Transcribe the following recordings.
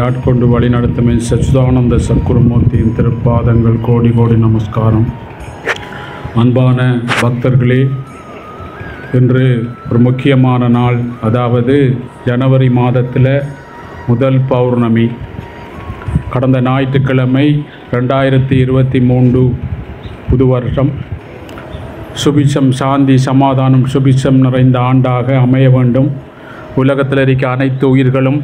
ஆட்கொண்டு வழிநடத்தும் என் சச்சுதானந்த சத்குருமூர்த்தியின் திருப்பாதங்கள் கோடி கோடி நமஸ்காரம் அன்பான பக்தர்களே இன்று ஒரு முக்கியமான நாள் அதாவது ஜனவரி மாதத்தில் முதல் பௌர்ணமி கடந்த ஞாயிற்றுக்கிழமை ரெண்டாயிரத்தி இருபத்தி மூன்று புது வருஷம் சுபிச்சம் சாந்தி சமாதானம் சுபிச்சம் நிறைந்த ஆண்டாக அமைய வேண்டும் உலகத்தில் இருக்க அனைத்து உயிர்களும்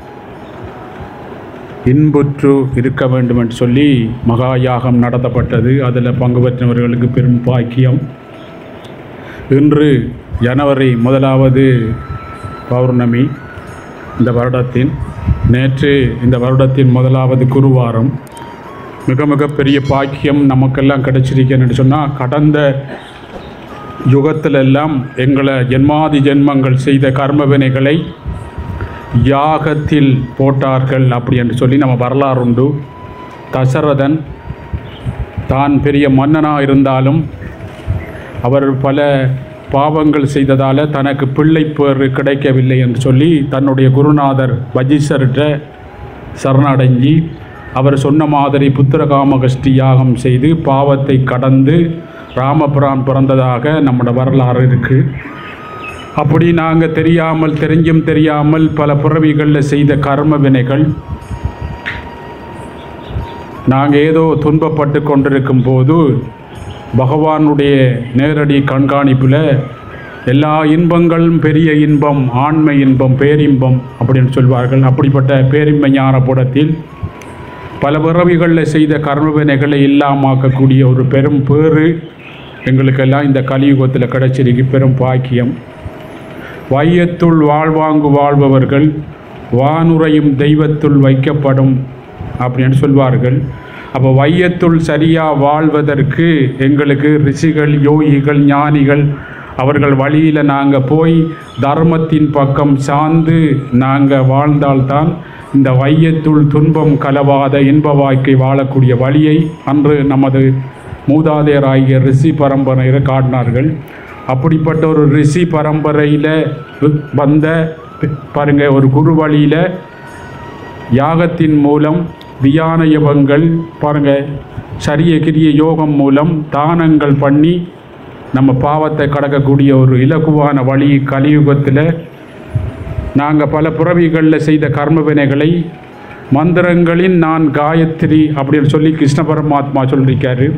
இன்புற்று இருக்க வேண்டும் என்று சொல்லி மகா யாகம் நடத்தப்பட்டது அதில் பங்கு பெற்றவர்களுக்கு பெரும் பாக்கியம் இன்று ஜனவரி முதலாவது பௌர்ணமி இந்த வருடத்தின் நேற்று இந்த வருடத்தின் முதலாவது குருவாரம் மிக மிக பெரிய பாக்கியம் நமக்கெல்லாம் கிடைச்சிருக்கேன்னு சொன்னால் கடந்த யுகத்திலெல்லாம் எங்களை ஜென்மாதி ஜென்மங்கள் செய்த கர்ம வினைகளை யாகத்தில் போட்டார்கள் அப்படி என்று சொல்லி நம்ம வரலாறு உண்டு தசரதன் தான் பெரிய மன்னனாக இருந்தாலும் அவர் பல பாவங்கள் செய்ததால் தனக்கு பிள்ளை பேர் கிடைக்கவில்லை என்று சொல்லி தன்னுடைய குருநாதர் வஜிசர்கிட்ட சரணடைஞ்சி அவர் சொன்ன மாதிரி புத்திரகாமகஷ்டி யாகம் செய்து பாவத்தை கடந்து ராமபுரான் பிறந்ததாக நம்மளோட வரலாறு இருக்குது அப்படி நாங்கள் தெரியாமல் தெரிஞ்சும் தெரியாமல் பல பிறவிகளில் செய்த கர்ம வினைகள் நாங்கள் ஏதோ துன்பப்பட்டு கொண்டிருக்கும் போது பகவானுடைய நேரடி கண்காணிப்பில் எல்லா இன்பங்களும் பெரிய இன்பம் ஆண்மை இன்பம் பேரின்பம் அப்படின்னு சொல்வார்கள் அப்படிப்பட்ட பேரின்ப ஞான புடத்தில் பல பிறவிகளில் செய்த கர்ம வினைகளை இல்லாமாக்கக்கூடிய ஒரு பெரும் பேறு எங்களுக்கெல்லாம் இந்த கலியுகத்தில் கிடைச்சிருக்கு பெரும் பாக்கியம் வையத்துள் வாழ்வாங்கு வாழ்பவர்கள் வானுரையும் தெய்வத்துள் வைக்கப்படும் அப்படின்னு சொல்வார்கள் அப்போ வையத்துள் சரியாக வாழ்வதற்கு எங்களுக்கு ரிஷிகள் யோகிகள் ஞானிகள் அவர்கள் வழியில் நாங்கள் போய் தர்மத்தின் பக்கம் சார்ந்து நாங்கள் வாழ்ந்தால்தான் இந்த வையத்துள் துன்பம் கலவாத இன்ப வாழ்க்கை வாழக்கூடிய வழியை அன்று நமது மூதாதையராகிய ரிஷி பரம்பரையில் காட்டினார்கள் அப்படிப்பட்ட ஒரு ரிஷி பரம்பரையில் வந்த பாருங்க ஒரு குரு வழியில் யாகத்தின் மூலம் தியான யபங்கள் பாருங்க சரிய கிரிய யோகம் மூலம் தானங்கள் பண்ணி நம்ம பாவத்தை கடக்கக்கூடிய ஒரு இலகுவான வழி கலியுகத்தில் நாங்கள் பல புறவிகளில் செய்த கர்ம வினைகளை மந்திரங்களின் நான் காயத்ரி அப்படின்னு சொல்லி கிருஷ்ண பரமாத்மா சொல்லியிருக்காரு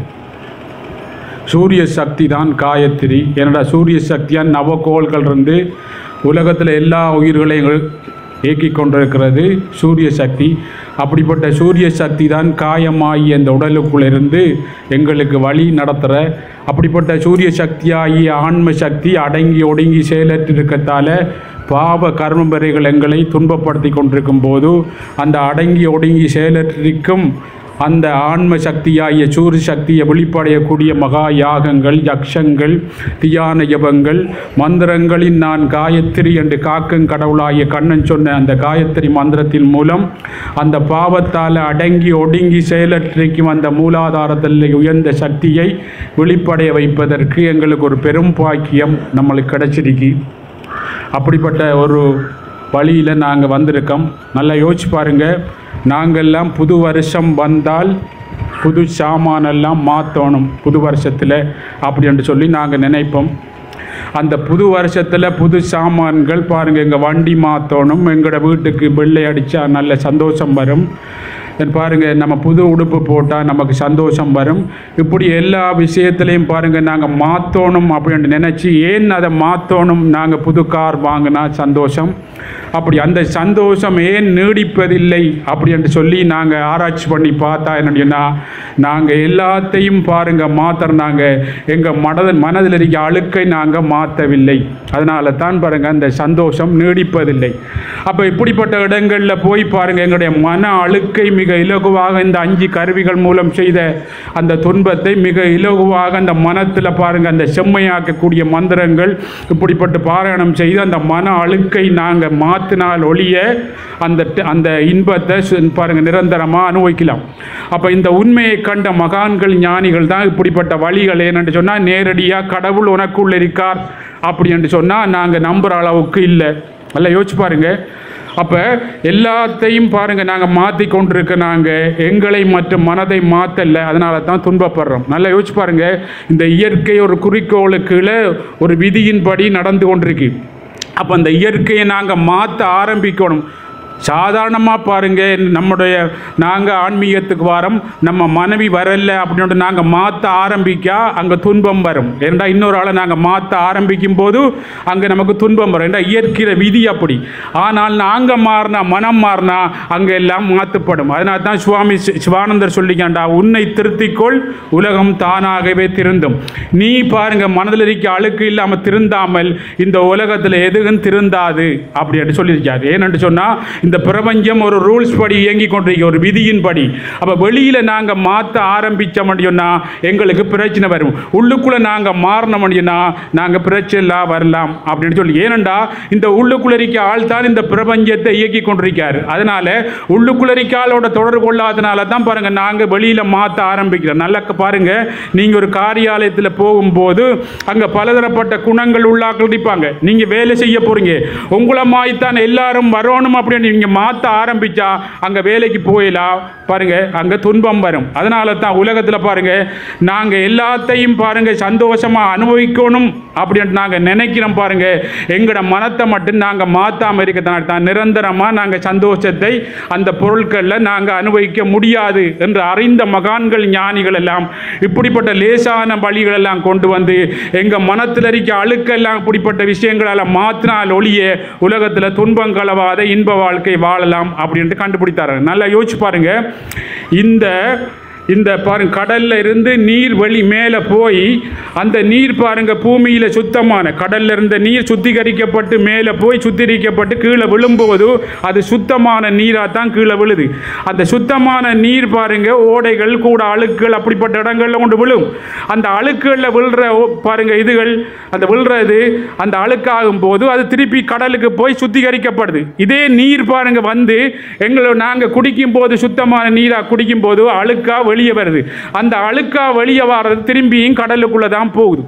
சூரிய சக்தி தான் காயத்ரி என்னடா சூரிய சக்தியான் நவகோள்கள் இருந்து உலகத்தில் எல்லா உயிர்களையும் இயக்கி கொண்டிருக்கிறது சூரிய சக்தி அப்படிப்பட்ட சூரிய சக்தி தான் காயமாகி அந்த உடலுக்குள்ளிருந்து எங்களுக்கு வழி நடத்துகிற அப்படிப்பட்ட சூரிய சக்தியாகிய ஆன்ம சக்தி அடங்கி ஒடுங்கி செயலற்று இருக்கத்தால் பாவ கர்மபரைகள் எங்களை துன்பப்படுத்தி கொண்டிருக்கும் போது அந்த அடங்கி ஒடுங்கி செயலற்றிருக்கும் அந்த ஆன்ம சக்தியாகிய சூரிய சக்தியை வெளிப்படையக்கூடிய மகா யாகங்கள் யக்ஷங்கள் தியான யபங்கள் மந்திரங்களின் நான் காயத்ரி என்று காக்கும் கடவுளாகிய கண்ணன் சொன்ன அந்த காயத்ரி மந்திரத்தின் மூலம் அந்த பாவத்தால் அடங்கி ஒடுங்கி செயலற்றிக்கும் அந்த மூலாதாரத்தில் உயர்ந்த சக்தியை வெளிப்படைய வைப்பதற்கு எங்களுக்கு ஒரு பெரும் பாக்கியம் நம்மளுக்கு கிடைச்சிருக்கு அப்படிப்பட்ட ஒரு வழியில் நாங்கள் வந்திருக்கோம் நல்லா யோசிச்சு பாருங்கள் நாங்கள்லாம் புது வருஷம் வந்தால் புது சாமானெல்லாம் மாற்றணும் புது வருஷத்தில் அப்படின்னு சொல்லி நாங்கள் நினைப்போம் அந்த புது வருஷத்தில் புது சாமான்கள் பாருங்கள் எங்கள் வண்டி மாற்றணும் எங்களோட வீட்டுக்கு வெள்ளை அடித்தா நல்ல சந்தோஷம் வரும் பாருங்கள் நம்ம புது உடுப்பு போட்டால் நமக்கு சந்தோஷம் வரும் இப்படி எல்லா விஷயத்துலையும் பாருங்கள் நாங்கள் மாற்றணும் அப்படின்னு நினச்சி ஏன் அதை மாற்றணும் நாங்கள் புது கார் வாங்கினா சந்தோஷம் அப்படி அந்த சந்தோஷம் ஏன் நீடிப்பதில்லை அப்படி என்று சொல்லி நாங்கள் ஆராய்ச்சி பண்ணி பார்த்தா என்னன்னா நாங்கள் எல்லாத்தையும் பாருங்கள் மாற்றுறாங்க எங்கள் மனதில் மனதில் இருக்க அழுக்கை நாங்கள் மாற்றவில்லை அதனால தான் பாருங்கள் அந்த சந்தோஷம் நீடிப்பதில்லை அப்போ இப்படிப்பட்ட இடங்களில் போய் பாருங்கள் எங்களுடைய மன அழுக்கை மிக இலகுவாக இந்த அஞ்சு கருவிகள் மூலம் செய்த அந்த துன்பத்தை மிக இலகுவாக அந்த மனத்தில் பாருங்கள் அந்த செம்மையாக்கக்கூடிய மந்திரங்கள் இப்படிப்பட்ட பாராயணம் செய்து அந்த மன அழுக்கை நாங்கள் மாற்றினால் ஒழிய அந்த ட- அந்த இன்பத்தை சு- பாருங்க நிரந்தரமாக அனுபவிக்கலாம் அப்போ இந்த உண்மையை கண்ட மகான்கள் ஞானிகள் தான் இப்படிப்பட்ட வழிகள் என்னென்று சொன்னால் நேரடியாக கடவுள் உனக்குள் இருக்கார் அப்படி என்று சொன்னால் நாங்கள் நம்புகிற அளவுக்கு இல்லை நல்லா யோசிச்சு பாருங்க அப்போ எல்லாத்தையும் பாருங்க நாங்கள் மாற்றி கொண்டிருக்க நாங்கள் எங்களை மற்றும் மனதை மாற்றல அதனால தான் துன்பப்படுறோம் நல்லா யோசிச்சு பாருங்க இந்த இயற்கை ஒரு குறிக்கோளுக்குள்ள ஒரு விதியின்படி நடந்து கொண்டிருக்கு அப்போ அந்த இயற்கையை நாங்கள் மாற்ற ஆரம்பிக்கணும் சாதாரணமாக பாருங்க நம்முடைய நாங்கள் ஆன்மீகத்துக்கு வரோம் நம்ம மனைவி வரல அப்படின்னு நாங்கள் மாற்ற ஆரம்பிக்கா அங்கே துன்பம் வரும் ஏன்டா இன்னொரு ஆளை நாங்கள் மாற்ற ஆரம்பிக்கும் போது அங்கே நமக்கு துன்பம் வரும் ஏன்டா இயற்கிற விதி அப்படி ஆனால் நாங்கள் மாறினா மனம் மாறினா அங்கே எல்லாம் மாற்றப்படும் அதனால தான் சுவாமி சி- சிவானந்தர் சொல்லிக்காண்டா உன்னை திருத்திக்கொள் உலகம் தானாகவே திருந்தும் நீ பாருங்க மனதில் இருக்க அழுக்கு இல்லாமல் திருந்தாமல் இந்த உலகத்தில் எதுவும் திருந்தாது அப்படின்னு சொல்லியிருக்காரு ஏன்னு சொன்னால் இந்த பிரபஞ்சம் ஒரு ரூல்ஸ் படி இயங்கி கொண்டிருக்க ஒரு விதியின் படி அப்போ வெளியில் நாங்கள் மாற்ற ஆரம்பித்தோம்னு சொன்னால் எங்களுக்கு பிரச்சனை வரும் உள்ளுக்குள்ளே நாங்கள் மாறினோம்னு சொன்னால் நாங்கள் பிரச்சனை இல்லா வரலாம் அப்படின்னு சொல்லி ஏனண்டா இந்த உள்ளுக்குள்ள இருக்க ஆள் தான் இந்த பிரபஞ்சத்தை இயக்கி கொண்டிருக்காரு அதனால உள்ளுக்குள்ள இருக்க ஆளோட தொடர்பு கொள்ளாதனால தான் பாருங்க நாங்கள் வெளியில் மாற்ற ஆரம்பிக்கிறோம் நல்லா பாருங்க நீங்கள் ஒரு காரியாலயத்தில் போகும்போது அங்கே பலதரப்பட்ட குணங்கள் உள்ளாக்கள் இருப்பாங்க நீங்கள் வேலை செய்ய போறீங்க உங்களை மாய்த்தான் எல்லாரும் வரணும் அப்படின்னு நீங்கள் மாற்ற ஆரம்பிச்சா அங்கே வேலைக்கு போயிடலாம் பாருங்க அங்கே துன்பம் வரும் அதனால தான் உலகத்தில் பாருங்க நாங்கள் எல்லாத்தையும் பாருங்க சந்தோஷமாக அனுபவிக்கணும் அப்படின்னு நாங்கள் நினைக்கிறோம் பாருங்க எங்களோட மனத்தை மட்டும் நாங்கள் மாற்றாம இருக்கிறதுனால தான் நிரந்தரமாக நாங்கள் சந்தோஷத்தை அந்த பொருட்களில் நாங்கள் அனுபவிக்க முடியாது என்று அறிந்த மகான்கள் ஞானிகள் எல்லாம் இப்படிப்பட்ட லேசான வழிகள் எல்லாம் கொண்டு வந்து எங்கள் மனத்தில் இருக்க அழுக்கெல்லாம் இப்படிப்பட்ட விஷயங்களால் மாற்றினால் ஒழிய உலகத்தில் துன்பம் கலவாத இன்ப வாழ்க்கை வாழலாம் அப்படின்ட்டு கண்டுபிடித்தாரு நல்லா யோசிச்சு பாருங்க இந்த இந்த பாருங்க கடல்ல இருந்து நீர் வழி மேலே போய் அந்த நீர் பாருங்க பூமியில் சுத்தமான கடல்ல இருந்த நீர் சுத்திகரிக்கப்பட்டு மேலே போய் சுத்திகரிக்கப்பட்டு கீழே விழும்போது அது சுத்தமான நீராக தான் கீழே விழுது அந்த சுத்தமான நீர் பாருங்க ஓடைகள் கூட அழுக்குகள் அப்படிப்பட்ட இடங்கள்ல கொண்டு விழும் அந்த அழுக்குகளில் விழுற ஓ- பாருங்க இதுகள் அந்த விழுறது அந்த அழுக்காகும் போது அது திருப்பி கடலுக்கு போய் சுத்திகரிக்கப்படுது இதே நீர் பாருங்க வந்து எங்களை நாங்கள் குடிக்கும் போது சுத்தமான நீராக குடிக்கும் போது அழுக்கா வெளியே வருது அந்த அழுக்கா வெளியே வர்றது திரும்பியும் கடலுக்குள்ளே தான் போகுது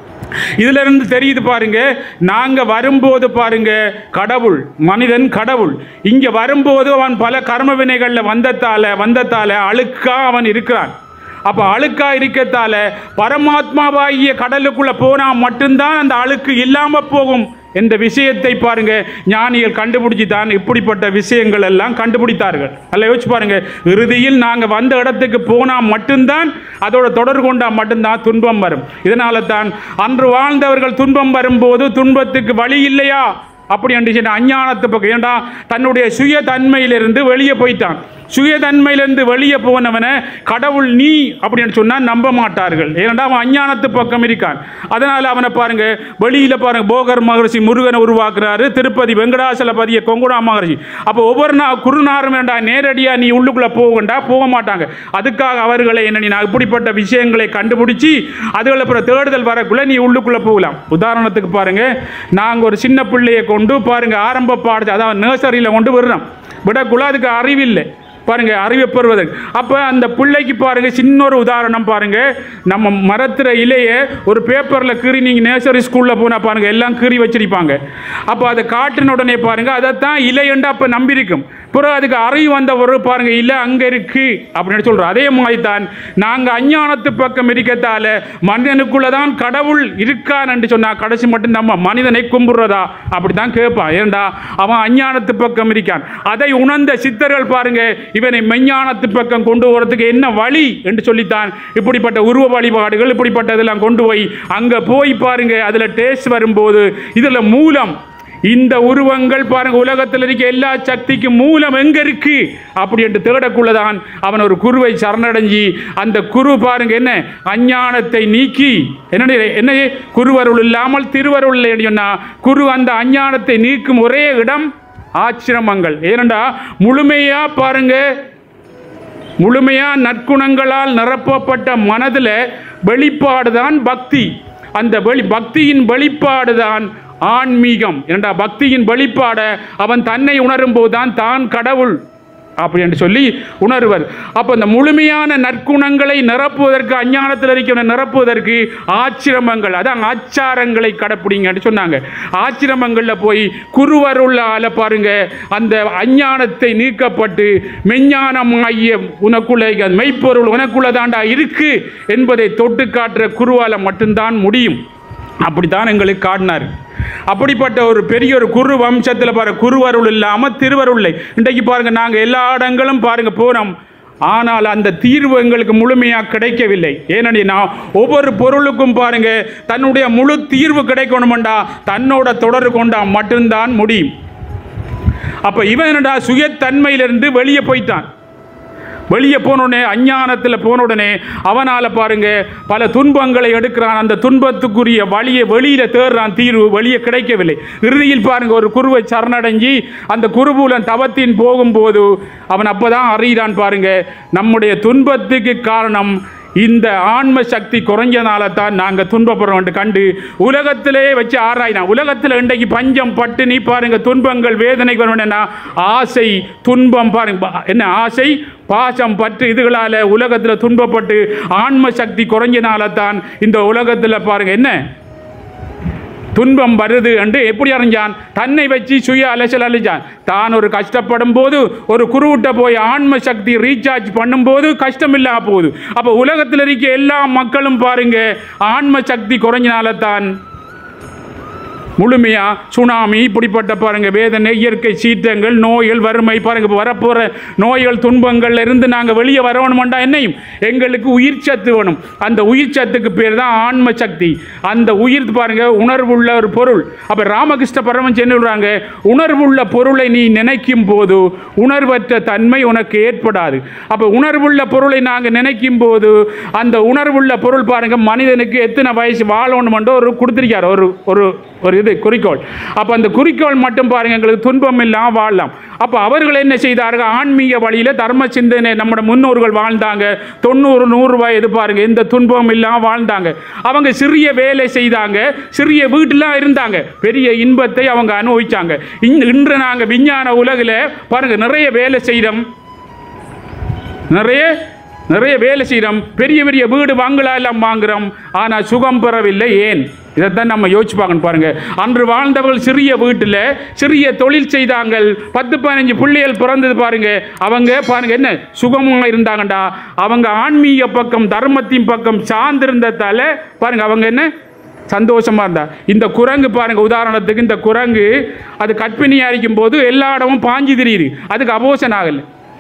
இதுல இருந்து தெரியுது பாருங்க நாங்க வரும்போது பாருங்க கடவுள் மனிதன் கடவுள் இங்க வரும்போது அவன் பல கர்ம வினைகள்ல வந்ததால வந்ததால அழுக்கா அவன் இருக்கிறான் அப்ப அழுக்கா இருக்கத்தால பரமாத்மாவாகிய கடலுக்குள்ள போனா மட்டும்தான் அந்த அழுக்கு இல்லாம போகும் என்ற விஷயத்தை பாருங்க ஞானிகள் கண்டுபிடிச்சி தான் இப்படிப்பட்ட விஷயங்கள் எல்லாம் கண்டுபிடித்தார்கள் அல்ல யோசிச்சு பாருங்க இறுதியில் நாங்கள் வந்த இடத்துக்கு போனால் மட்டும்தான் அதோட தொடர்பு கொண்டா மட்டும்தான் துன்பம் வரும் இதனால தான் அன்று வாழ்ந்தவர்கள் துன்பம் வரும்போது துன்பத்துக்கு வழி இல்லையா அப்படி என்று சொன்ன அஞ்ஞானத்து பக்கம் ஏண்டா தன்னுடைய சுய தன்மையிலிருந்து வெளியே போயிட்டான் சுய தன்மையிலிருந்து வெளியே போனவனை கடவுள் நீ அப்படின்னு சொன்னால் நம்ப மாட்டார்கள் ஏனெண்டா அவன் அஞ்ஞானத்து பக்கம் இருக்கான் அதனால் அவனை பாருங்க வெளியில் பாருங்க போகர் மகரிஷி முருகனை உருவாக்குறாரு திருப்பதி வெங்கடாசலபதியை கொங்குடா மகரிஷி அப்போ ஒவ்வொரு நா குருநாரும் வேண்டா நேரடியாக நீ உள்ளுக்குள்ளே போகண்டா போக மாட்டாங்க அதுக்காக அவர்களை என்ன நீ நான் இப்படிப்பட்ட விஷயங்களை கண்டுபிடிச்சி அதுகளை அப்புறம் தேடுதல் வரக்குள்ள நீ உள்ளுக்குள்ளே போகலாம் உதாரணத்துக்கு பாருங்க நாங்கள் ஒரு சின்ன பிள்ளையை கொண்டு பாருங்க ஆரம்ப பாடத்தை அதாவது நர்சரியில் கொண்டு விடுறோம் விடக்குள்ள அதுக்கு அறிவில்லை பாருங்க அறிவை பெறுவதற்கு அப்போ அந்த பிள்ளைக்கு பாருங்க சின்ன ஒரு உதாரணம் பாருங்க நம்ம மரத்துற இலையை ஒரு பேப்பரில் கீறி நீங்கள் நேசரி ஸ்கூலில் போனால் பாருங்க எல்லாம் கீறி வச்சிருப்பாங்க அப்போ அதை காட்டின உடனே பாருங்க அதைத்தான் இலையண்டு அப்போ நம்பியிருக்கும் பிறகு அதுக்கு அறிவு வந்த ஒரு பாருங்க இல்லை அங்கே இருக்கு அப்படின்னு சொல்கிறோம் அதே மாதிரி தான் நாங்கள் அஞ்ஞானத்து பக்கம் இருக்கத்தால மனிதனுக்குள்ள தான் கடவுள் இருக்கான் என்று சொன்னால் கடைசி மட்டும் நம்ம மனிதனை கும்பிடுறதா அப்படி தான் கேட்பான் ஏண்டா அவன் அஞ்ஞானத்து பக்கம் இருக்கான் அதை உணர்ந்த சித்தர்கள் பாருங்க இவனை மெஞ்ஞானத்து பக்கம் கொண்டு வரதுக்கு என்ன வழி என்று சொல்லித்தான் இப்படிப்பட்ட உருவ வழிபாடுகள் இப்படிப்பட்ட இதெல்லாம் கொண்டு போய் அங்கே போய் பாருங்க அதில் டேஸ்ட் வரும்போது இதில் மூலம் இந்த உருவங்கள் பாருங்க உலகத்தில் இருக்க எல்லா சக்திக்கும் மூலம் எங்க இருக்கு அப்படி என்று தேடக்குள்ளதான் அவன் ஒரு குருவை சரணடைஞ்சி அந்த குரு பாருங்க என்ன அஞ்ஞானத்தை நீக்கி என்ன என்ன குருவருள் இல்லாமல் திருவருள் இல்லைன்னு சொன்னா குரு அந்த அஞ்ஞானத்தை நீக்கும் ஒரே இடம் ஆச்சிரமங்கள் ஏனண்டா முழுமையா பாருங்க முழுமையா நற்குணங்களால் நிரப்பப்பட்ட மனதில் வெளிப்பாடு தான் பக்தி அந்த வெளி பக்தியின் வெளிப்பாடு தான் ஆன்மீகம் ஏண்டா பக்தியின் வெளிப்பாட அவன் தன்னை உணரும் போதுதான் தான் கடவுள் அப்படின்னு சொல்லி உணர்வர் அப்போ இந்த முழுமையான நற்குணங்களை நிரப்புவதற்கு அஞ்ஞானத்தில் இருக்கிற நிரப்புவதற்கு ஆச்சிரமங்கள் அதான் ஆச்சாரங்களை கடைப்பிடிங்கன்னு சொன்னாங்க ஆச்சிரமங்களில் போய் குருவருள்ளால பாருங்க அந்த அஞ்ஞானத்தை நீக்கப்பட்டு மெஞ்ஞானமாகிய உனக்குள்ள அந்த மெய்ப்பொருள் உனக்குள்ள தாண்டா இருக்கு என்பதை தொட்டு காட்டுற குருவால மட்டும்தான் முடியும் அப்படித்தான் எங்களுக்கு காட்டினார் அப்படிப்பட்ட ஒரு பெரிய ஒரு குரு வம்சத்தில் பாரு குருவருள் இல்லாமல் திருவருள் இன்றைக்கு பாருங்க நாங்கள் எல்லா இடங்களும் பாருங்க போனோம் ஆனால் அந்த தீர்வு எங்களுக்கு முழுமையாக கிடைக்கவில்லை ஏனெனினா ஒவ்வொரு பொருளுக்கும் பாருங்க தன்னுடைய முழு தீர்வு கிடைக்கணுமெண்டா தன்னோட தொடர்பு கொண்டா மட்டும்தான் முடியும் அப்போ இவன் என்னடா சுயத்தன்மையிலிருந்து வெளியே போயிட்டான் வெளியே போனோடனே அஞ்ஞானத்தில் போன உடனே அவனால் பாருங்க பல துன்பங்களை எடுக்கிறான் அந்த துன்பத்துக்குரிய வழியை வெளியில் தேடுறான் தீர்வு வெளியே கிடைக்கவில்லை இறுதியில் பாருங்க ஒரு குருவை சரணடைஞ்சி அந்த குருபூலன் தவத்தின் போகும்போது அவன் அப்பதான் அறிகிறான் பாருங்க நம்முடைய துன்பத்துக்கு காரணம் இந்த ஆன்ம சக்தி குறைஞ்சனால தான் நாங்கள் துன்பப்படுறோம் கண்டு உலகத்திலே வச்சு ஆராயினா உலகத்தில் இன்றைக்கு பஞ்சம் பட்டினி பாருங்க துன்பங்கள் வேதனை வரணும்னா ஆசை துன்பம் பாருங்க பா- என்ன ஆசை பாசம் பற்று இதுகளால் உலகத்தில் துன்பப்பட்டு ஆன்ம சக்தி குறைஞ்சனால தான் இந்த உலகத்தில் பாருங்க என்ன துன்பம் வருது என்று எப்படி அறிஞ்சான் தன்னை வச்சு சுய அலசல் அழிஞ்சான் தான் ஒரு கஷ்டப்படும் போது ஒரு குருவிட்ட போய் ஆன்ம சக்தி ரீசார்ஜ் பண்ணும்போது கஷ்டம் இல்லா போகுது அப்போ உலகத்தில் இருக்க எல்லா மக்களும் பாருங்க ஆன்ம சக்தி குறைஞ்சனால தான் முழுமையா சுனாமி இப்படிப்பட்ட பாருங்க வேதனை இயற்கை சீற்றங்கள் நோய்கள் வறுமை பாருங்க இப்போ வரப்போகிற நோய்கள் துன்பங்கள்ல இருந்து நாங்கள் வெளியே வரணுமெண்டா என்னையும் எங்களுக்கு உயிர் சத்து வேணும் அந்த உயிர் சத்துக்கு பேர் தான் ஆன்ம சக்தி அந்த உயிர் பாருங்க உணர்வுள்ள ஒரு பொருள் அப்போ ராமகிருஷ்ண பரமன் என்ன சொல்றாங்க உணர்வுள்ள பொருளை நீ நினைக்கும் போது உணர்வற்ற தன்மை உனக்கு ஏற்படாது அப்போ உணர்வுள்ள பொருளை நாங்கள் நினைக்கும் போது அந்த உணர்வுள்ள பொருள் பாருங்க மனிதனுக்கு எத்தனை வயசு வாழணுமென்றோ ஒரு கொடுத்துருக்கார் ஒரு ஒரு ஒரு இது குறிக்கோள் அப்போ அந்த குறிக்கோள் மட்டும் பாருங்க எங்களுக்கு துன்பம் இல்லாமல் வாழலாம் அப்போ அவர்கள் என்ன செய்தார்கள் ஆன்மீக வழியில் தர்ம சிந்தனை நம்முடைய முன்னோர்கள் வாழ்ந்தாங்க தொண்ணூறு நூறு வயது பாருங்க எந்த துன்பமும் இல்லாமல் வாழ்ந்தாங்க அவங்க சிறிய வேலை செய்தாங்க சிறிய வீட்டிலாம் இருந்தாங்க பெரிய இன்பத்தை அவங்க அனுபவிச்சாங்க இன்- இன்று நாங்கள் விஞ்ஞான உலகில் பாருங்க நிறைய வேலை செய்கிறோம் நிறைய நிறைய வேலை செய்கிறோம் பெரிய பெரிய வீடு வாங்கலா எல்லாம் வாங்குறோம் ஆனால் சுகம் பெறவில்லை ஏன் இதைத்தான் நம்ம யோசிச்சு பார்க்கணும் பாருங்க அன்று வாழ்ந்தவர்கள் சிறிய வீட்டில் சிறிய தொழில் செய்தாங்க பத்து பதினஞ்சு பிள்ளைகள் பிறந்தது பாருங்க அவங்க பாருங்க என்ன சுகமாக இருந்தாங்கடா அவங்க ஆன்மீக பக்கம் தர்மத்தின் பக்கம் சார்ந்திருந்ததால பாருங்க அவங்க என்ன சந்தோஷமா இருந்தா இந்த குரங்கு பாருங்க உதாரணத்துக்கு இந்த குரங்கு அது கற்பிணியா இருக்கும் போது எல்லா இடமும் பாஞ்சு திரியுது அதுக்கு அபோஷன் ஆகலை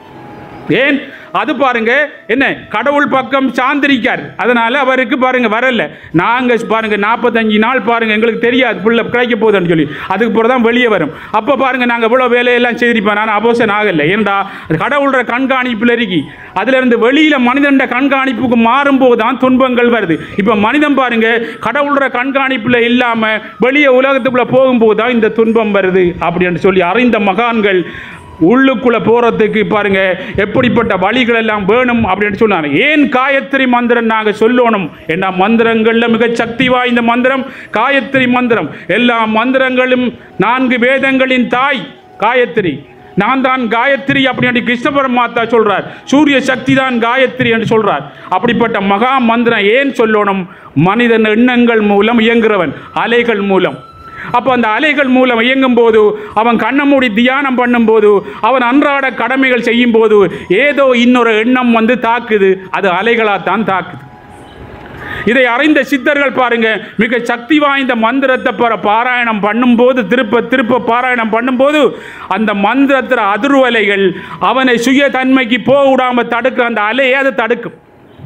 ஏன் அது பாருங்க என்ன கடவுள் பக்கம் சாந்திரிக்கார் அதனால அவருக்கு பாருங்க வரல நாங்க பாருங்க நாற்பத்தஞ்சு நாள் பாருங்க எங்களுக்கு தெரியாது புள்ள கிடைக்க போகுதுன்னு சொல்லி அதுக்கு பிறகு தான் வெளியே வரும் அப்போ பாருங்க நாங்கள் இவ்வளோ வேலையெல்லாம் செய்திருப்போம் நான் அபோசன் ஆகலை ஏன்டா அது கடவுளோட கண்காணிப்பில் இருக்கி அதுல இருந்து வெளியில மனிதன் கண்காணிப்புக்கு மாறும்போது தான் துன்பங்கள் வருது இப்போ மனிதன் பாருங்க கடவுளோட கண்காணிப்பில் இல்லாம வெளியே உலகத்துக்குள்ள போகும்போது தான் இந்த துன்பம் வருது அப்படின்னு சொல்லி அறிந்த மகான்கள் உள்ளுக்குள்ள போறதுக்கு பாருங்க எப்படிப்பட்ட வழிகள் எல்லாம் வேணும் அப்படின்னு சொன்னாங்க ஏன் காயத்ரி மந்திரம் நாங்க சொல்லணும் என்ன மந்திரங்கள்ல மிக சக்தி வாய்ந்த மந்திரம் காயத்ரி மந்திரம் எல்லா மந்திரங்களும் நான்கு வேதங்களின் தாய் காயத்ரி நான் தான் காயத்ரி அப்படின்னு கிருஷ்ண பரமாத்தா சொல்றார் சூரிய சக்தி தான் காயத்ரி என்று சொல்றார் அப்படிப்பட்ட மகா மந்திரம் ஏன் சொல்லணும் மனிதன் எண்ணங்கள் மூலம் இயங்குறவன் அலைகள் மூலம் அப்போ அந்த அலைகள் மூலம் இயங்கும் போது அவன் கண்ணை மூடி தியானம் பண்ணும்போது அவன் அன்றாட கடமைகள் செய்யும் போது ஏதோ இன்னொரு எண்ணம் வந்து தாக்குது அது அலைகளாத்தான் தாக்குது இதை அறிந்த சித்தர்கள் பாருங்க மிக சக்தி வாய்ந்த மந்திரத்தை பர பாராயணம் பண்ணும்போது திருப்ப திருப்ப பாராயணம் பண்ணும்போது அந்த மந்திரத்தில் அதிர்வலைகள் அவனை சுய தன்மைக்கு போக விடாம தடுக்கிற அந்த அலையை அது தடுக்கும்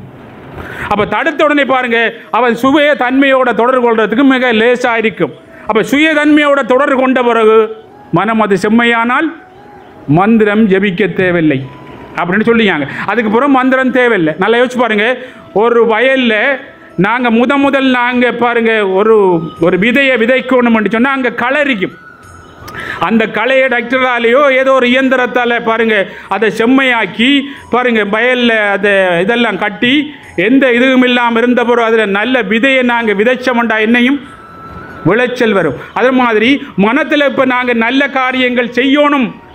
அப்ப தடுத்த உடனே பாருங்க அவன் சுய தன்மையோட தொடர்பு கொள்றதுக்கு மிக லேசா இருக்கும் அப்ப சுய தன்மையோட தொடர்பு கொண்ட பிறகு மனம் அது செம்மையானால் மந்திரம் ஜெபிக்க தேவையில்லை அப்படின்னு சொல்லியாங்க அதுக்கு பிறகு மந்திரம் தேவையில்லை நல்லா யோசிச்சு பாருங்க ஒரு வயல்ல நாங்கள் முத முதல் நாங்கள் பாருங்க ஒரு ஒரு விதையை விதைக்கணும்னு சொன்னால் அங்கே களரிக்கும் அந்த களையை டாக்டராலேயோ ஏதோ ஒரு இயந்திரத்தால் பாருங்க அதை செம்மையாக்கி பாருங்க வயலில் அதை இதெல்லாம் கட்டி எந்த இதுவும் இல்லாமல் இருந்த பிறகு அதில் நல்ல விதையை நாங்கள் விதைச்சோம்டா என்னையும் விளைச்சல் வரும் அது மாதிரி மனத்தில் இப்போ நாங்கள் நல்ல காரியங்கள் செய்யணும்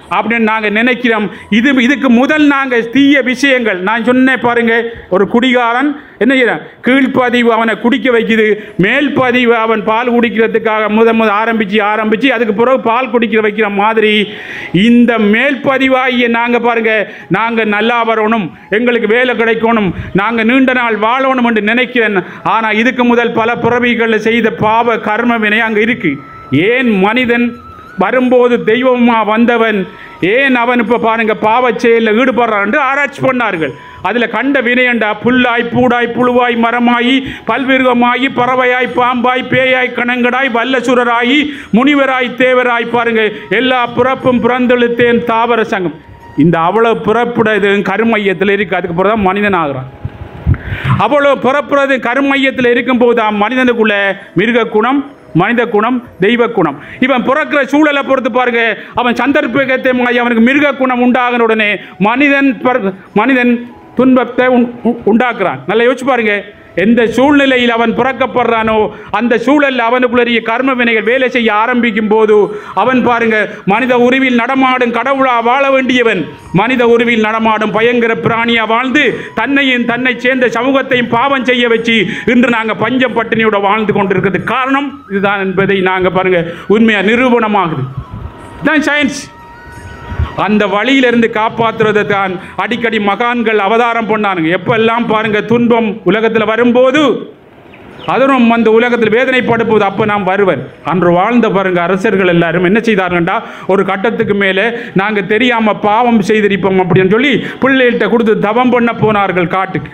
அப்படின்னு நாங்கள் நினைக்கிறோம் இது இதுக்கு முதல் நாங்கள் தீய விஷயங்கள் நான் சொன்னேன் பாருங்க ஒரு குடிகாரன் என்ன செய்யறான் கீழ்ப்பதிவு அவனை குடிக்க வைக்குது மேல் பதிவு அவன் பால் குடிக்கிறதுக்காக முத முத ஆரம்பிச்சு ஆரம்பிச்சு அதுக்கு பிறகு பால் குடிக்கிற வைக்கிற மாதிரி இந்த மேல் பதிவாகிய நாங்கள் பாருங்க நாங்கள் நல்லா வரணும் எங்களுக்கு வேலை கிடைக்கணும் நாங்கள் நீண்ட நாள் வாழணும் என்று நினைக்கிறேன் ஆனால் இதுக்கு முதல் பல பிறவிகளில் செய்த பாவ கர்ம வினை அங்கே இருக்கு ஏன் மனிதன் வரும்போது தெய்வமா வந்தவன் ஏன் அவன் இப்போ பாருங்க பாவச் செயலில் ஈடுபடுறான் என்று ஆராய்ச்சி பண்ணார்கள் அதில் கண்ட வினையண்டா புல்லாய் பூடாய் புழுவாய் மரமாயி பல்விருகமாயி பறவையாய் பாம்பாய் பேயாய் கணங்கடாய் வல்லசுரராயி முனிவராய் தேவராய் பாருங்க எல்லா பிறப்பும் பிறந்தெழுத்தேன் தாவர சங்கம் இந்த அவ்வளவு பிறப்புடையது கருமையத்தில் இருக்கு அதுக்கு பிறகு தான் மனிதன் ஆகிறான் அவ்வளோ பிறப்புறது கருமையத்தில் இருக்கும்போது தான் மனிதனுக்குள்ள மிருக குணம் மனித குணம் தெய்வ குணம் இவன் பிறக்கிற சூழலை பொறுத்து பாருங்க அவன் சந்தர்ப்பத்தை மாறி அவனுக்கு மிருக குணம் உண்டாகின உடனே மனிதன் பிற- மனிதன் துன்பத்தை உண்- உ- உண்டாக்குறான் நல்லா யோசிச்சு பாருங்க எந்த சூழ்நிலையில் அவன் பிறக்கப்படுறானோ அந்த சூழலில் அவனுக்குள்ளறிய கர்ம வினைகள் வேலை செய்ய ஆரம்பிக்கும் போது அவன் பாருங்க மனித உருவில் நடமாடும் கடவுளா வாழ வேண்டியவன் மனித உருவில் நடமாடும் பயங்கர பிராணியா வாழ்ந்து தன்னையும் தன்னை சேர்ந்த சமூகத்தையும் பாவம் செய்ய வச்சு இன்று நாங்கள் பஞ்சம் பட்டினியோட வாழ்ந்து கொண்டிருக்கிறது காரணம் இதுதான் என்பதை நாங்கள் பாருங்க உண்மையா நிரூபணமாகுது தான் சயின்ஸ் அந்த வழியிலிருந்து காப்பாற்றுறது தான் அடிக்கடி மகான்கள் அவதாரம் பண்ணானுங்க எப்பெல்லாம் பாருங்க துன்பம் உலகத்தில் வரும்போது அதனும் அந்த உலகத்தில் வேதனைப்படும்போது அப்போ நாம் வருவன் அன்று வாழ்ந்த பாருங்க அரசர்கள் எல்லாரும் என்ன செய்தார்கள்டா ஒரு கட்டத்துக்கு மேலே நாங்கள் தெரியாமல் பாவம் செய்திருப்போம் அப்படின்னு சொல்லி பிள்ளைகள்கிட்ட கொடுத்து தவம் பண்ண போனார்கள் காட்டுக்கு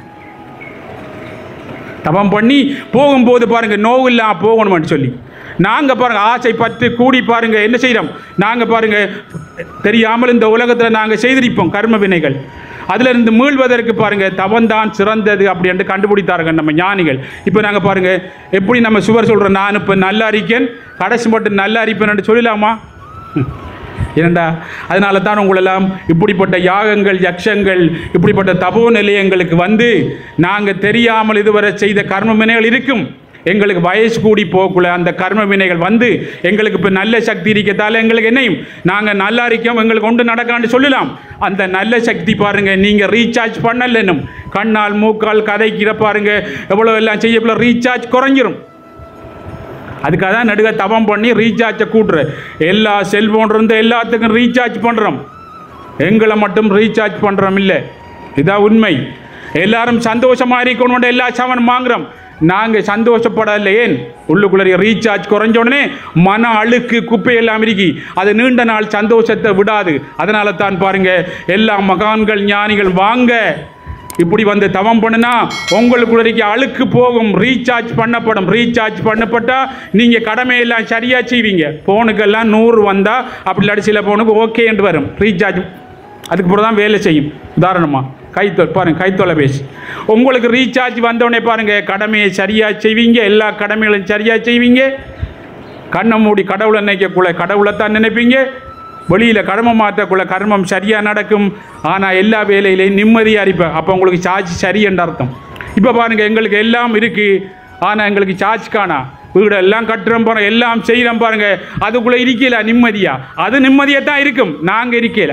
தவம் பண்ணி போகும்போது பாருங்க நோவு இல்லாம போகணும்னு சொல்லி நாங்கள் பாருங்க ஆசை பற்று கூடி பாருங்க என்ன செய்கிறோம் நாங்கள் பாருங்க தெரியாமல் இந்த உலகத்தில் நாங்கள் செய்திருப்போம் கர்ம வினைகள் அதுல இருந்து மீள்வதற்கு பாருங்க தவந்தான் சிறந்தது அப்படின்ட்டு கண்டுபிடித்தார்கள் நம்ம ஞானிகள் இப்போ நாங்கள் பாருங்க எப்படி நம்ம சுவர் சொல்கிறோம் நான் இப்போ நல்ல அறிக்கேன் கடைசி மட்டும் நல்ல அறிப்பேன் சொல்லலாமா ஏனண்டா அதனால தான் உங்களெல்லாம் இப்படிப்பட்ட யாகங்கள் யக்ஷங்கள் இப்படிப்பட்ட தபோ நிலையங்களுக்கு வந்து நாங்கள் தெரியாமல் இதுவரை செய்த கர்ம வினைகள் இருக்கும் எங்களுக்கு வயசு கூடி போக்குள்ள அந்த கர்ம வினைகள் வந்து எங்களுக்கு இப்போ நல்ல சக்தி இருக்கத்தால எங்களுக்கு என்னையும் நாங்கள் நல்லா இருக்கோம் எங்களுக்கு ஒன்று நடக்கான்னு சொல்லலாம் அந்த நல்ல சக்தி பாருங்க நீங்கள் ரீசார்ஜ் பண்ணலனும் கண்ணால் மூக்கால் கதைக்கிற பாருங்க எவ்வளோ எல்லாம் செய்யக்குள்ள ரீசார்ஜ் குறைஞ்சிரும் அதுக்காக தான் நடுக தவம் பண்ணி ரீசார்ஜை கூட்டுற எல்லா செல்ஃபோன் இருந்து எல்லாத்துக்கும் ரீசார்ஜ் பண்ணுறோம் எங்களை மட்டும் ரீசார்ஜ் பண்ணுறோம் இல்லை இதான் உண்மை எல்லாரும் சந்தோஷமாக இருக்கணும் எல்லா சாமான் வாங்குறோம் நாங்கள் சந்தோஷப்படல ஏன் உள்ளுக்குள்ளே ரீசார்ஜ் குறைஞ்ச உடனே மன அழுக்கு குப்பை எல்லாம் இருக்கி அது நீண்ட நாள் சந்தோஷத்தை விடாது அதனால தான் பாருங்க எல்லா மகான்கள் ஞானிகள் வாங்க இப்படி வந்து தவம் பண்ணுனா உங்களுக்குள்ள அழுக்கு போகும் ரீசார்ஜ் பண்ணப்படும் ரீசார்ஜ் பண்ணப்பட்டா நீங்கள் கடமையெல்லாம் சரியாக செய்வீங்க ஃபோனுக்கெல்லாம் நூறு வந்தால் அப்படி இல்லாட்டி சில ஃபோனுக்கு ஓகேன்ட்டு வரும் ரீசார்ஜ் அதுக்கு பிறகு தான் வேலை செய்யும் உதாரணமாக கைத்தொ பாருங்க கைத்தொலைபேசி உங்களுக்கு ரீசார்ஜ் வந்தோடனே பாருங்க கடமையை சரியாக செய்வீங்க எல்லா கடமைகளையும் சரியாக செய்வீங்க கண்ணை மூடி கடவுளை நினைக்கக்குள்ள கடவுளை தான் நினைப்பீங்க வெளியில் கடமை மாற்றக்குள்ள கர்மம் சரியாக நடக்கும் ஆனால் எல்லா வேலையிலையும் நிம்மதியாக இருப்பேன் அப்போ உங்களுக்கு சார்ஜ் சரி என்ற அர்த்தம் இப்போ பாருங்கள் எங்களுக்கு எல்லாம் இருக்குது ஆனால் எங்களுக்கு சார்ஜ் காணா வீடு எல்லாம் கட்டுறோம் போகிறோம் எல்லாம் செய்கிறோம் பாருங்கள் அதுக்குள்ளே இருக்கல நிம்மதியாக அது நிம்மதியாக தான் இருக்கும் நாங்கள் இருக்கல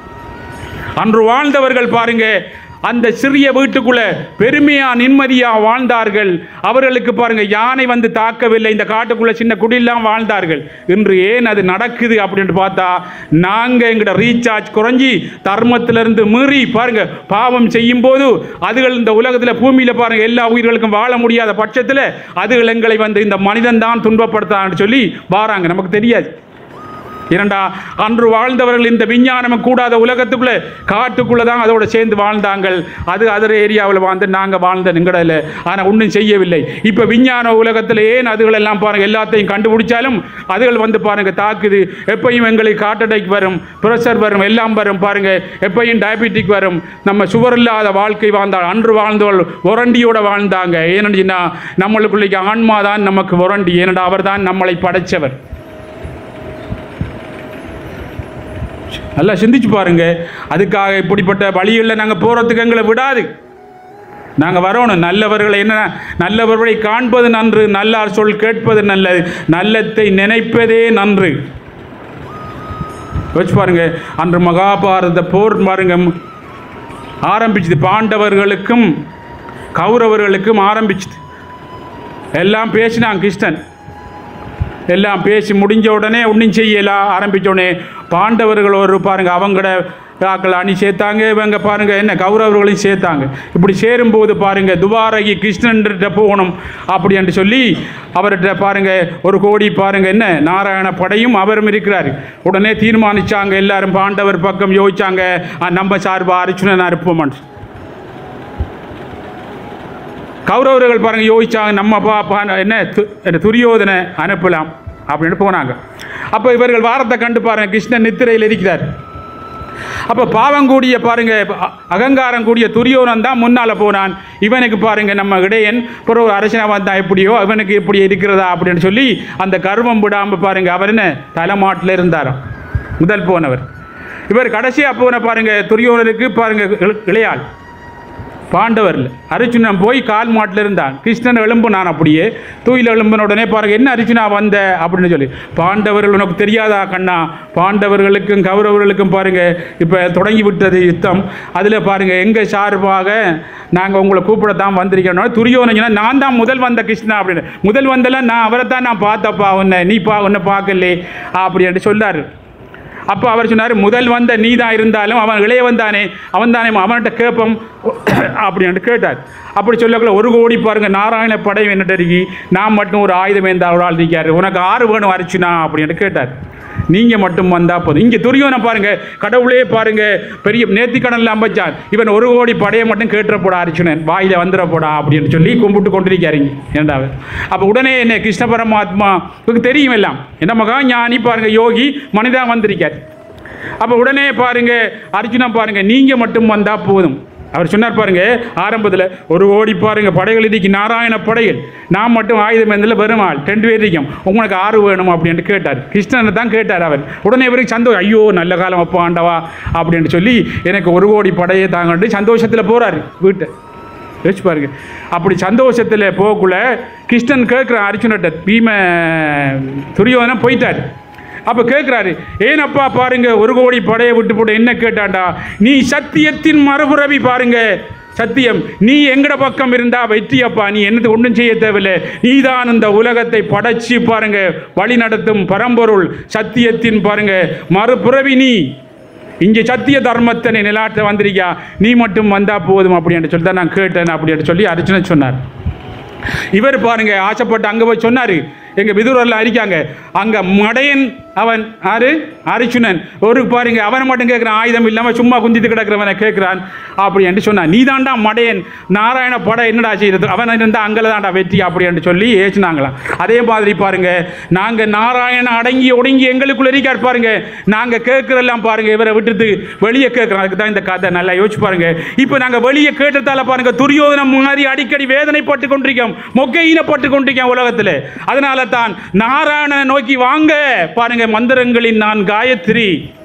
அன்று வாழ்ந்தவர்கள் பாருங்க அந்த சிறிய வீட்டுக்குள்ள பெருமையா நிம்மதியா வாழ்ந்தார்கள் அவர்களுக்கு பாருங்க யானை வந்து தாக்கவில்லை இந்த காட்டுக்குள்ள சின்ன குடியெல்லாம் வாழ்ந்தார்கள் இன்று ஏன் அது நடக்குது அப்படின்னு பார்த்தா நாங்க எங்கட ரீசார்ஜ் குறைஞ்சி தர்மத்திலிருந்து மீறி பாருங்க பாவம் செய்யும் போது அதுகள் இந்த உலகத்தில் பூமியில பாருங்க எல்லா உயிர்களுக்கும் வாழ முடியாத பட்சத்தில் அதுகள் எங்களை வந்து இந்த மனிதன் தான் துன்பப்படுத்தான்னு சொல்லி வாராங்க நமக்கு தெரியாது இரண்டா அன்று வாழ்ந்தவர்கள் இந்த விஞ்ஞானம் கூடாத உலகத்துக்குள்ள காட்டுக்குள்ள தான் அதோட சேர்ந்து வாழ்ந்தாங்கள் அது அதர் ஏரியாவில் வாழ்ந்து நாங்கள் வாழ்ந்த நிங்கடல ஆனால் ஒன்றும் செய்யவில்லை இப்போ விஞ்ஞான உலகத்தில் ஏன் அதுகள் எல்லாம் பாருங்க எல்லாத்தையும் கண்டுபிடிச்சாலும் அதுகள் வந்து பாருங்க தாக்குது எப்பயும் எங்களுக்கு ஹார்ட் அட்டாக் வரும் ப்ரெஷர் வரும் எல்லாம் வரும் பாருங்க எப்பயும் டயபெட்டிக் வரும் நம்ம சுவர் இல்லாத வாழ்க்கை வாழ்ந்தால் அன்று வாழ்ந்தவள் ஒரண்டியோட வாழ்ந்தாங்க ஏனென்னா நம்மளுக்குள்ள ஆன்மா தான் நமக்கு ஒரண்டி ஏனென்றா அவர் தான் நம்மளை படைச்சவர் நல்லா சிந்திச்சு பாருங்க அதுக்காக இப்படிப்பட்ட வழிகளில் நாங்கள் போகிறதுக்கு எங்களை விடாது நாங்கள் வரணும் நல்லவர்களை என்ன நல்லவர்களை காண்பது நன்று நல்லார் சொல் கேட்பது நல்லது நல்லத்தை நினைப்பதே நன்று வச்சு பாருங்க அன்று மகாபாரத போர் பாருங்க ஆரம்பிச்சது பாண்டவர்களுக்கும் கௌரவர்களுக்கும் ஆரம்பிச்சது எல்லாம் பேசினான் கிருஷ்ணன் எல்லாம் பேசி முடிஞ்ச உடனே ஒன்றும் செய்யலாம் ஆரம்பிச்ச உடனே பாண்டவர்கள் ஒரு பாருங்க அவங்களோட ஆக்கள் அணி சேர்த்தாங்க இவங்க பாருங்க என்ன கௌரவர்களையும் சேர்த்தாங்க இப்படி சேரும்போது பாருங்க துவாரகி கிருஷ்ணன்கிட்ட போகணும் அப்படின்னு சொல்லி அவர்கிட்ட பாருங்க ஒரு கோடி பாருங்க என்ன நாராயண படையும் அவரும் இருக்கிறார் உடனே தீர்மானிச்சாங்க எல்லாரும் பாண்டவர் பக்கம் யோசிச்சாங்க "ஆ, நம்ம சார்பா அர்ச்சுனன் அனுப்புவோம் கௌரவர்கள் பாருங்க யோசிச்சாங்க நம்ம பா பா- என்ன து- என்ன துரியோதனை அனுப்பலாம் அப்படின்னு போனாங்க அப்போ இவர்கள் வாரத்தை கண்டு பாருங்க கிருஷ்ணன் நித்திரையில் இருக்கிறார் அப்போ பாவங்கூடிய பாருங்க அ- அகங்காரம் கூடிய துரியோதனன் தான் முன்னால் போனான் இவனுக்கு பாருங்க நம்ம இடையன் ஒரு அரசனா வந்தான் எப்படியோ இவனுக்கு இப்படி இருக்கிறதா அப்படின்னு சொல்லி அந்த கர்வம் விடாமல் பாருங்க அவர் என்ன தலைமாட்டில் இருந்தாராம் முதல் போனவர் இவர் கடைசியாக போன பாருங்க துரியோதனுக்கு பாருங்க இள- இளையாள் பாண்டவரில் அர்ஜுனன் போய் கால் மாட்டில் இருந்தான் கிருஷ்ணன் எலும்புனான் அப்படியே தூயில் எலும்பின உடனே பாருங்க என்ன அர்ஜுனா வந்த அப்படின்னு சொல்லி பாண்டவர்கள் உனக்கு தெரியாதா கண்ணா பாண்டவர்களுக்கும் கௌரவர்களுக்கும் பாருங்க இப்போ தொடங்கி விட்டது யுத்தம் அதில் பாருங்க எங்கள் சார்பாக நாங்கள் உங்களை கூப்பிட தான் வந்திருக்கணும் துரியோதனா நான் தான் முதல் வந்த கிருஷ்ணா அப்படின்னு முதல் வந்தெல்லாம் நான் அவரை தான் நான் பார்த்தப்பா உன்னை நீ பா உன்னை பார்க்கலே அப்படின்னு சொல்லாரு அப்போ அவர் சொன்னார் முதல் வந்த நீ தான் இருந்தாலும் அவன் இளைய வந்தானே அவன் தானே அவன்கிட்ட கேட்போம் அப்படின்னு கேட்டார் அப்படி சொல்லக்குள்ள ஒரு கோடி பாருங்க நாராயண படை என்னட்டு இருக்கி நான் மட்டும் ஒரு ஆயுதம் எந்த ஒரு ஆள் இருக்காரு உனக்கு ஆறு வேணும் அரிச்சுனா அப்படின்னு கேட்டார் நீங்கள் மட்டும் வந்தால் போதும் இங்கே துரியோனை பாருங்க கடவுளே பாருங்க பெரிய நேர்த்திக்கடனில் அம்பச்சான் இவன் ஒரு கோடி படையை மட்டும் கேட்டுறப்போடா அர்ச்சுனன் வாயில் வந்துடப்போடா அப்படின்னு சொல்லி கும்பிட்டு கொண்டிருக்காருங்க ஏண்டாவது அப்போ உடனே என்ன கிருஷ்ண பரமாத்மா உங்களுக்கு தெரியும் எல்லாம் என்ன மகா ஞானி பாருங்க யோகி மனிதா வந்திருக்கார் அப்போ உடனே பாருங்க அர்ஜுனா பாருங்க நீங்கள் மட்டும் வந்தால் போதும் அவர் சொன்னார் பாருங்க ஆரம்பத்தில் ஒரு ஓடி பாருங்க படைகள் இருக்கு நாராயண படைகள் நான் மட்டும் ஆயுதம் இருந்தில் வெறும் ஆள் ரெண்டு பேர் இருக்கும் உங்களுக்கு ஆறு வேணும் அப்படின்ட்டு கேட்டார் கிருஷ்ணனை தான் கேட்டார் அவர் உடனே இவருக்கு சந்தோஷம் ஐயோ நல்ல காலம் அப்போ ஆண்டவா அப்படின்னு சொல்லி எனக்கு ஒரு கோடி படையை தாங்கட்டு சந்தோஷத்தில் போகிறாரு வீட்டை யோசிச்சு பாருங்க அப்படி சந்தோஷத்தில் போகக்குள்ள கிருஷ்ணன் கேட்குறான் அர்ஜுனட்ட பீம துரியோதனன் போயிட்டார் அப்போ கேட்குறாரு ஏனப்பா பாருங்க ஒரு கோடி படையை விட்டு போட்டு என்ன கேட்டாண்டா நீ சத்தியத்தின் மறுபுறவி பாருங்க சத்தியம் நீ எங்கட பக்கம் இருந்தா வெற்றியப்பா நீ என்னது ஒன்றும் செய்ய தேவையில்லை நீதான் இந்த உலகத்தை படைச்சு பாருங்க வழி நடத்தும் பரம்பொருள் சத்தியத்தின் பாருங்க மறுபுறவி நீ இங்கே சத்திய தர்மத்தை நீ நிலாட்ட வந்திருக்கியா நீ மட்டும் வந்தா போதும் அப்படின்னு சொல்லி தான் நான் கேட்டேன் அப்படின்னு சொல்லி அர்ஜுனன் சொன்னார் இவர் பாருங்க ஆசைப்பட்டு அங்கே போய் சொன்னார் எங்கள் விதுரில் அடிக்காங்க அங்கே மடையன் அவன் ஆறு அரிச்சுனன் ஒரு பாருங்க அவனை மட்டும் கேட்குறான் ஆயுதம் இல்லாமல் சும்மா குந்தித்து கிடக்கிறவனை கேட்குறான் அப்படி என்று சொன்னான் நீ தாண்டா மடையன் நாராயண படை என்னடா செய்யறது அவன் இருந்தால் அங்கே தாண்டா வெற்றி அப்படி என்று சொல்லி ஏசினாங்களாம் அதே மாதிரி பாருங்க நாங்கள் நாராயண அடங்கி ஒடுங்கி எங்களுக்குள்ள இருக்கார் பாருங்க நாங்கள் கேட்குறெல்லாம் பாருங்க இவரை விட்டுட்டு வெளியே கேட்குறோம் அதுக்கு தான் இந்த கதை நல்லா யோசிச்சு பாருங்க இப்போ நாங்கள் வெளியே கேட்டதால பாருங்க துரியோதனம் மாதிரி அடிக்கடி வேதனைப்பட்டு கொண்டிருக்கோம் மொக்கையினப்பட்டு கொண்டிருக்கோம் உலகத்தில் அதனால தான் நாராயணனை நோக்கி வாங்க பாருங்க மந்திரங்களின் நான் காயத்ரி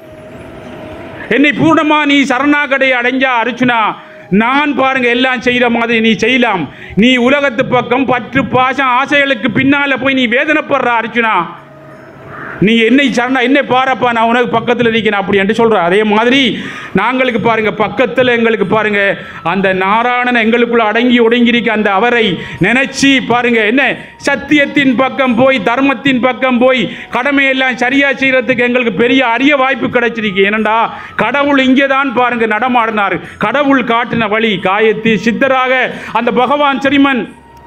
என்னை பூர்ணமா நீ சரணாகடை அடைஞ்சா அர்ச்சுனா நான் பாருங்க எல்லாம் செய்கிற மாதிரி நீ செய்யலாம் நீ உலகத்து பக்கம் பற்று பாசம் ஆசைகளுக்கு பின்னால போய் நீ வேதனைப்படுற அர்ச்சுனா நீ என்னை சரணா என்னை பாரப்பா நான் உனக்கு பக்கத்தில் இருக்கேன் அப்படி என்று சொல்கிறார் அதே மாதிரி நாங்களுக்கு பாருங்க பக்கத்தில் எங்களுக்கு பாருங்க அந்த நாராயணன் எங்களுக்குள்ள அடங்கி ஒடுங்கியிருக்க அந்த அவரை நினைச்சு பாருங்க என்ன சத்தியத்தின் பக்கம் போய் தர்மத்தின் பக்கம் போய் கடமையெல்லாம் சரியா செய்யறதுக்கு எங்களுக்கு பெரிய அரிய வாய்ப்பு கிடைச்சிருக்கு ஏனண்டா கடவுள் இங்கே தான் பாருங்க நடமாடினார் கடவுள் காட்டின வழி காயத்தி சித்தராக அந்த பகவான் செரிமன்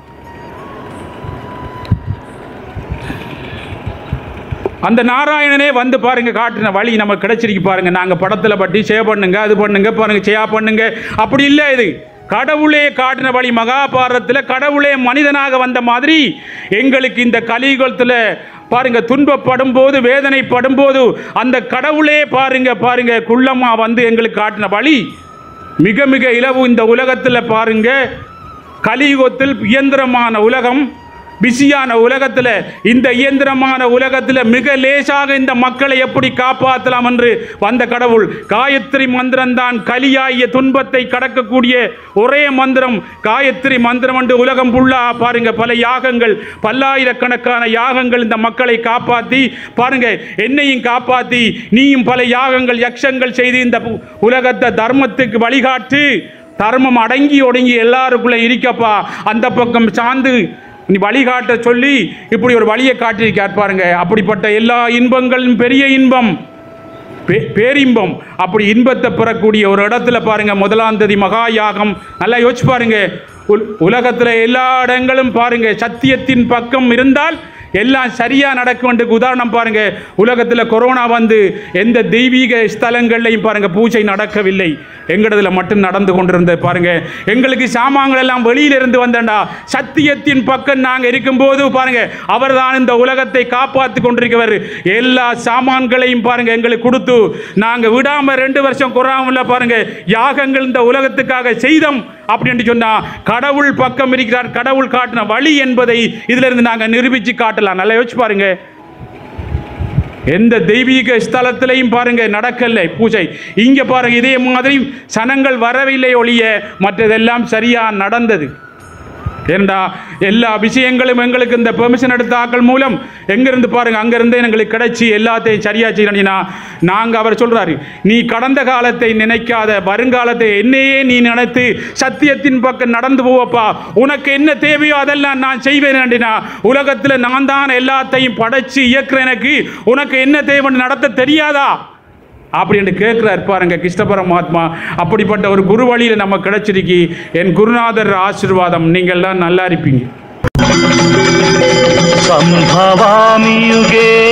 அந்த நாராயணனே வந்து பாருங்க காட்டின வழி நமக்கு கிடைச்சிருக்கு பாருங்க நாங்கள் படத்தில் பட்டி சே பண்ணுங்க அது பண்ணுங்க பாருங்க செய்யா பண்ணுங்க அப்படி இல்லை இது கடவுளே காட்டின வழி மகாபாரதத்தில் கடவுளே மனிதனாக வந்த மாதிரி எங்களுக்கு இந்த கலியுகத்தில் பாருங்க துன்பப்படும் போது வேதனைப்படும் போது அந்த கடவுளே பாருங்க பாருங்க குள்ளமா வந்து எங்களுக்கு காட்டின வழி மிக மிக இலவு இந்த உலகத்தில் பாருங்க கலியுகத்தில் இயந்திரமான உலகம் பிஸியான உலகத்தில் இந்த இயந்திரமான உலகத்தில் மிக லேசாக இந்த மக்களை எப்படி காப்பாற்றலாம் என்று வந்த கடவுள் காயத்ரி மந்திரம் தான் கலியாகிய துன்பத்தை கடக்கக்கூடிய ஒரே மந்திரம் காயத்ரி மந்திரம் என்று உலகம் புள்ளா பாருங்க பல யாகங்கள் பல்லாயிரக்கணக்கான யாகங்கள் இந்த மக்களை காப்பாற்றி பாருங்க என்னையும் காப்பாற்றி நீயும் பல யாகங்கள் யக்ஷங்கள் செய்து இந்த பு- உலகத்தை தர்மத்துக்கு வழிகாட்டு தர்மம் அடங்கி ஒடுங்கி எல்லாருக்குள்ள இருக்கப்பா அந்த பக்கம் சார்ந்து நீ வழிகாட்ட சொல்லி இப்படி ஒரு வழியை காட்டியிருக்கார் பாருங்க அப்படிப்பட்ட எல்லா இன்பங்களும் பெரிய இன்பம் பே- பேரின்பம் அப்படி இன்பத்தை பெறக்கூடிய ஒரு இடத்துல பாருங்க முதலாம் தேதி மகா யாகம் நல்லா யோசிச்சு பாருங்க உல்- உலகத்துல எல்லா இடங்களும் பாருங்க சத்தியத்தின் பக்கம் இருந்தால் எல்லாம் சரியா நடக்கும்ன்றதுக்கு உதாரணம் பாருங்க உலகத்துல கொரோனா வந்து எந்த தெய்வீக ஸ்தலங்கள்லையும் பாருங்க பூஜை நடக்கவில்லை எங்கடதுல மட்டும் நடந்து கொண்டிருந்தது பாருங்க எங்களுக்கு சாமான்கள் எல்லாம் வெளியில இருந்து வந்தேன்டா சத்தியத்தின் பக்கம் நாங்க இருக்கும்போது பாருங்க அவர்தான் இந்த உலகத்தை காப்பாற்றி கொண்டிருக்கிறவர் எல்லா சாமான்களையும் பாருங்க எங்களுக்கு கொடுத்து நாங்க விடாம ரெண்டு வருஷம் குறாமல பாருங்க யாகங்கள் இந்த உலகத்துக்காக செய்தோம் அப்படின்னு சொன்னா கடவுள் பக்கம் இருக்கிறார் கடவுள் காட்டின வழி என்பதை இதுல இருந்து நாங்க நிரூபிச்சு காட்டலாம் நல்லா யோசிச்சு பாருங்க எந்த தெய்வீக ஸ்தலத்திலையும் பாருங்க நடக்கல பூஜை இங்க பாருங்க இதே மாதிரி சனங்கள் வரவில்லை ஒழிய மற்றதெல்லாம் சரியா நடந்தது ஏண்டா எல்லா விஷயங்களும் எங்களுக்கு இந்த பெர்மிஷன் எடுத்த ஆக்கள் மூலம் எங்கிருந்து பாருங்க அங்கிருந்து எங்களுக்கு கிடைச்சி எல்லாத்தையும் சரியா செய்யணும்னா நாங்க அவர் சொல்றாரு நீ கடந்த காலத்தை நினைக்காத வருங்காலத்தை என்னையே நீ நினைத்து சத்தியத்தின் பக்கம் நடந்து போவப்பா உனக்கு என்ன தேவையோ அதெல்லாம் நான் செய்வேன் அப்படின்னா உலகத்தில் நான் தான் எல்லாத்தையும் படைச்சு இயக்குற எனக்கு உனக்கு என்ன தேவைன்னு நடத்த தெரியாதா அப்படின்னு கேட்குறாரு பாருங்க கிருஷ்ண பரமாத்மா அப்படிப்பட்ட ஒரு குரு வழியில் நம்ம கிடைச்சிருக்கி என் குருநாதர் ஆசீர்வாதம் நீங்கள்லாம் நல்லா இருப்பீங்க सम्भवामि युगे